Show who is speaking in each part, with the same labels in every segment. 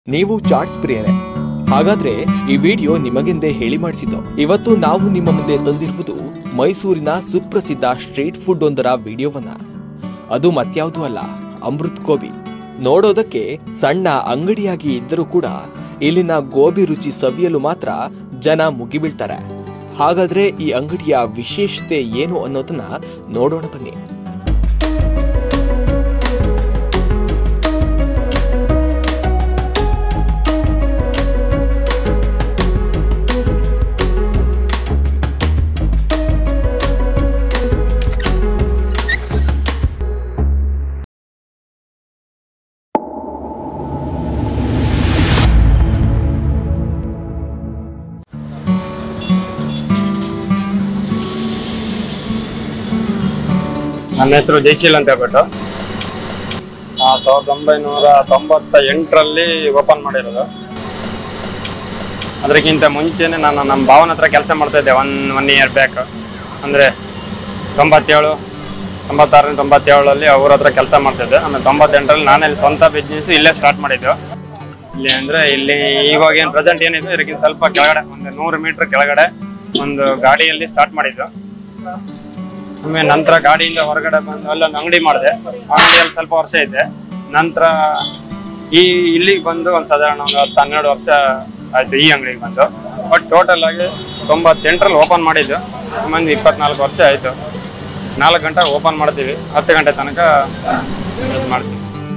Speaker 1: ನೀವು ಚಾಟ್ಸ್ ಪ್ರಿಯರೇ ಹಾಗಾದ್ರೆ ಈ ವಿಡಿಯೋ ನಿಮಗೆಂದೇ ಹೇಳಿ ಮಾಡಿಸಿದ್ದು ಇವತ್ತು ನಾವು ನಿಮ್ಮ ಮುಂದೆ ತಂದಿರುವುದು ಮೈಸೂರಿನ ಸುಪ್ರಸಿದ್ಧ ಸ್ಟ್ರೀಟ್ ಫುಡ್ ಒಂದರ ವಿಡಿಯೋವನ್ನ ಅದು ಮತ್ಯಾವುದೂ ಅಲ್ಲ ಅಮೃತ್ ಗೋಬಿ ನೋಡೋದಕ್ಕೆ ಸಣ್ಣ ಅಂಗಡಿಯಾಗಿ ಇದ್ದರೂ ಕೂಡ ಇಲ್ಲಿನ ಗೋಬಿ ರುಚಿ ಸವಿಯಲು ಮಾತ್ರ ಜನ ಮುಗಿಬೀಳ್ತಾರೆ ಹಾಗಾದ್ರೆ ಈ ಅಂಗಡಿಯ ವಿಶೇಷತೆ ಏನು ಅನ್ನೋದನ್ನ ನೋಡೋಣ ಬನ್ನಿ
Speaker 2: ನನ್ನ ಹೆಸರು ಜೈಶೀಲ್ ಅಂತ ಹೇಳ್ಬಿಟ್ಟು ಆ, ಸಾವಿರದ ಒಂಬೈನೂರ ತೊಂಬತ್ತ ಎಂಟರಲ್ಲಿ ಓಪನ್ ಮಾಡಿರೋದು ಅದಕ್ಕಿಂತ ಮುಂಚೆನೆ ನಾನು ನಮ್ಮ ಭಾವನ ಹತ್ರ ಕೆಲಸ ಮಾಡ್ತಾ ಇದ್ದೆ ಒನ್ ಒನ್ ಇಯರ್ ಬ್ಯಾಕ್ ಅಂದರೆ ತೊಂಬತ್ತೇಳು ತೊಂಬತ್ತಾರರಿಂದ ತೊಂಬತ್ತೇಳರಲ್ಲಿ ಅವ್ರ ಹತ್ರ ಕೆಲಸ ಮಾಡ್ತಿದ್ದೆ ಆಮೇಲೆ ತೊಂಬತ್ತೆಂಟರಲ್ಲಿ ನಾನೇ ಇಲ್ಲಿ ಸ್ವಂತ ಬಿಸ್ನೆಸ್ ಇಲ್ಲೇ ಸ್ಟಾರ್ಟ್ ಮಾಡಿದ್ದು ಇಲ್ಲಿ ಅಂದರೆ ಇಲ್ಲಿ ಇವಾಗ ಏನು ಪ್ರೆಸೆಂಟ್ ಏನಿದೆ ಇದಕ್ಕಿಂತ ಸ್ವಲ್ಪ ಕೆಳಗಡೆ ಒಂದು ನೂರು ಮೀಟ್ರ್ ಕೆಳಗಡೆ ಒಂದು ಗಾಡಿಯಲ್ಲಿ ಸ್ಟಾರ್ಟ್ ಮಾಡಿದ್ದು ಆಮೇಲೆ ನಂತರ ಗಾಡಿಯಿಂದ ಹೊರಗಡೆ ಬಂದು ಅಲ್ಲೊಂದು ಅಂಗಡಿ ಮಾಡಿದೆ ಅಂಗಡಿಯಲ್ಲಿ ಸ್ವಲ್ಪ ವರ್ಷ ಇದ್ದೆ ನಂತರ ಈ ಇಲ್ಲಿಗೆ ಬಂದು ಒಂದು ಸಾಧಾರಣ ಒಂದು ಹತ್ತು ಹನ್ನೆರಡು ವರ್ಷ ಆಯ್ತು ಈ ಅಂಗಡಿಗೆ ಬಂದು ಬಟ್ ಟೋಟಲ್ ಆಗಿ ತೊಂಬತ್ತೆಂಟರಲ್ಲಿ ಓಪನ್ ಮಾಡಿದ್ದು ಒಂದು ಇಪ್ಪತ್ನಾಲ್ಕು ವರ್ಷ ಆಯಿತು ನಾಲ್ಕು ಗಂಟೆ ಓಪನ್ ಮಾಡ್ತೀವಿ ಹತ್ತು ಗಂಟೆ ತನಕ ಇದು ಮಾಡ್ತೀವಿ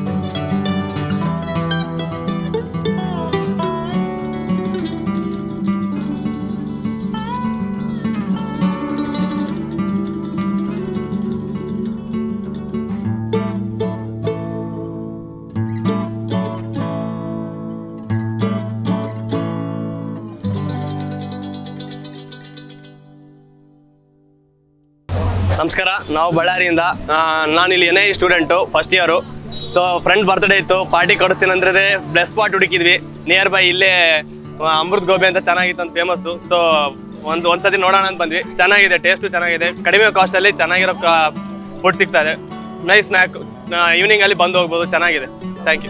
Speaker 3: ನಮಸ್ಕಾರ ನಾವು ಬಳ್ಳಾರಿಯಿಂದ ಆ, ನಾನಿಲ್ಲಿ N I student first year so friend birthday ಇತ್ತು ಪಾರ್ಟಿ ಕೊಡಿಸ್ತೀನಿ ಅಂದ್ರೆ ಬ್ಲೆಸ್ ಸ್ಪಾಟ್ ಹುಡುಕಿದ್ವಿ ನಿಯರ್ ಬೈ ಇಲ್ಲೇ ಆ, ಅಮೃತ್ ಗೋಬಿ ಅಂತ ಚೆನ್ನಾಗಿತ್ತು ಅಂತ ಫೇಮಸ್ಸು ಸೊ ಒಂದು ಒಂದ್ಸತಿ ನೋಡೋಣ ಅಂತ ಬಂದ್ವಿ ಚೆನ್ನಾಗಿದೆ ಟೇಸ್ಟು ಚೆನ್ನಾಗಿದೆ ಕಡಿಮೆ ಕಾಸ್ಟಲ್ಲಿ ಚೆನ್ನಾಗಿರೋ ಫುಡ್ ಸಿಗ್ತಾ ಇದೆ ನೈಸ್ ಸ್ನ್ಯಾಕ್ ಈವ್ನಿಂಗಲ್ಲಿ ಬಂದು ಹೋಗ್ಬೋದು ಚೆನ್ನಾಗಿದೆ ಥ್ಯಾಂಕ್ ಯು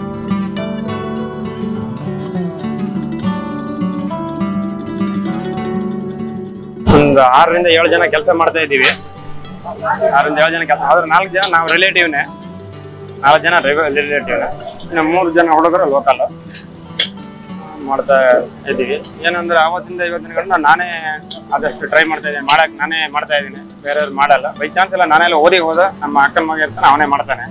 Speaker 2: ಒಂದು ಆರರಿಂದ ಏಳು ಜನ ಕೆಲಸ ಮಾಡ್ತಾ ಇದ್ದೀವಿ ಆರರಿಂದ ಏಳು ಜನ ಕೆಲಸ ಆದ್ರೆ ನಾಲ್ಕು ಜನ ನಾವು ರಿಲೇಟಿವ್ನೇ ನಾಲ್ಕು ಜನ ರಿಲೇಟಿವ್ನೇ ಇನ್ನು ಮೂರು ಜನ ಹುಡುಗರು ಲೋಕಲ್ ಮಾಡ್ತಾ ಇದ್ದೀವಿ ಏನಂದ್ರೆ ಆವತ್ತಿಂದ ಇವತ್ತಿನ ಗಂಟ ನಾನೇ ಆದಷ್ಟು ಟ್ರೈ ಮಾಡ್ತಾ ಇದ್ದೀನಿ ಮಾಡಕ್ ನಾನೇ ಮಾಡ್ತಾ ಇದ್ದೀನಿ ಬೇರೆಯವ್ರು ಮಾಡಲ್ಲ ಬೈ ಚಾನ್ಸ್ ಎಲ್ಲ ನಾನೆಲ್ಲ ಓದಿಗೆ ಹೋದ ನಮ್ಮ ಅಕ್ಕನ ಮಗ ಇರ್ತಾನೆ ಅವನೇ ಮಾಡ್ತಾನೆ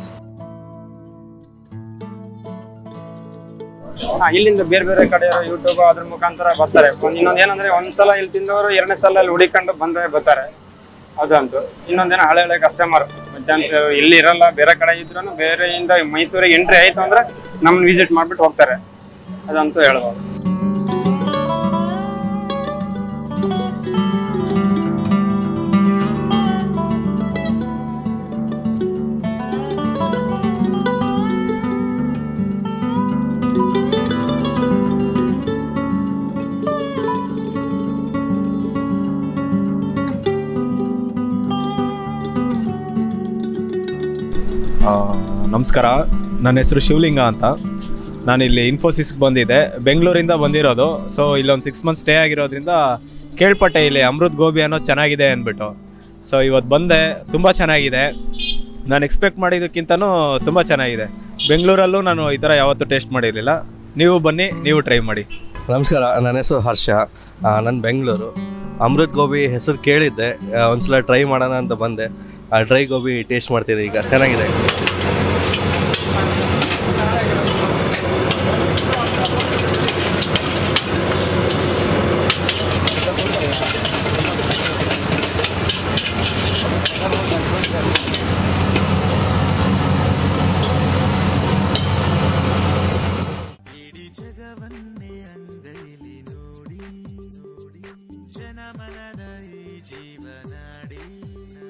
Speaker 2: ಹಾ, ಇಲ್ಲಿಂದ ಬೇರೆ ಬೇರೆ ಕಡೆ ಯೂಟ್ಯೂಬ್ ಅದ್ರ ಮುಖಾಂತರ ಬರ್ತಾರೆ ಒಂದ್ ಇನ್ನೊಂದ್ ಏನಂದ್ರೆ ಒಂದ್ಸಲ ಇಲ್ಲಿ ತಿಂದವರು ಎರಡನೇ ಸಲ ಅಲ್ಲಿ ಹುಡಿಕೊಂಡು ಬಂದ್ರೆ ಬರ್ತಾರೆ ಅದಂತೂ ಇನ್ನೊಂದೇನೋ ಹಳೆ ಹಳೆ ಕಸ್ಟಮರ್ ಚಾನ್ಸ್ ಇಲ್ಲಿ ಇರಲ್ಲ ಬೇರೆ ಕಡೆ ಇದ್ರು ಬೇರೆಯಿಂದ ಮೈಸೂರಿಗೆ ಎಂಟ್ರಿ ಆಯ್ತು ಅಂದ್ರೆ ನಮ್ಮನ್ನ ವಿಸಿಟ್ ಮಾಡ್ಬಿಟ್ಟು ಹೋಗ್ತಾರೆ ಅದಂತೂ ಹೇಳ್ಬೋದು
Speaker 4: ಆ, ನಮಸ್ಕಾರ ನನ್ನ ಹೆಸರು ಶಿವಲಿಂಗ ಅಂತ ನಾನಿಲ್ಲಿ ಇನ್ಫೋಸಿಸ್ಗೆ ಬಂದಿದ್ದೆ ಬೆಂಗಳೂರಿಂದ ಬಂದಿರೋದು ಸೊ ಇಲ್ಲೊಂದು ಸಿಕ್ಸ್ ಮಂತ್ ಸ್ಟೇ ಆಗಿರೋದ್ರಿಂದ ಕೇಳ್ಪಟ್ಟೆ ಇಲ್ಲಿ ಅಮೃತ್ ಗೋಬಿ ಅನ್ನೋ ಚೆನ್ನಾಗಿದೆ ಅಂದ್ಬಿಟ್ಟು ಸೊ ಇವತ್ತು ಬಂದೆ ತುಂಬ ಚೆನ್ನಾಗಿದೆ ನಾನು ಎಕ್ಸ್ಪೆಕ್ಟ್ ಮಾಡಿದ್ದಕ್ಕಿಂತನೂ ತುಂಬ ಚೆನ್ನಾಗಿದೆ ಬೆಂಗಳೂರಲ್ಲೂ ನಾನು ಈ ಥರ ಯಾವತ್ತೂ ಟೇಸ್ಟ್ ಮಾಡಿರಲಿಲ್ಲ ನೀವು ಬನ್ನಿ ನೀವು ಟ್ರೈ ಮಾಡಿ
Speaker 5: ನಮಸ್ಕಾರ ನನ್ನ ಹೆಸರು ಹರ್ಷ ನಾನು ಬೆಂಗಳೂರು ಅಮೃತ್ ಗೋಬಿ ಹೆಸರು ಕೇಳಿದ್ದೆ ಆ, ಒಂದ್ಸಲ ಟ್ರೈ ಮಾಡೋಣ ಅಂತ ಬಂದೆ ಆ ಡ್ರೈ ಗೋಬಿ ಟೇಸ್ಟ್ ಮಾಡ್ತೀನಿ ಈಗ ಚೆನ್ನಾಗಿದೆ
Speaker 6: ಜನಮನದ ಈ ಜೀವನಾಡಿ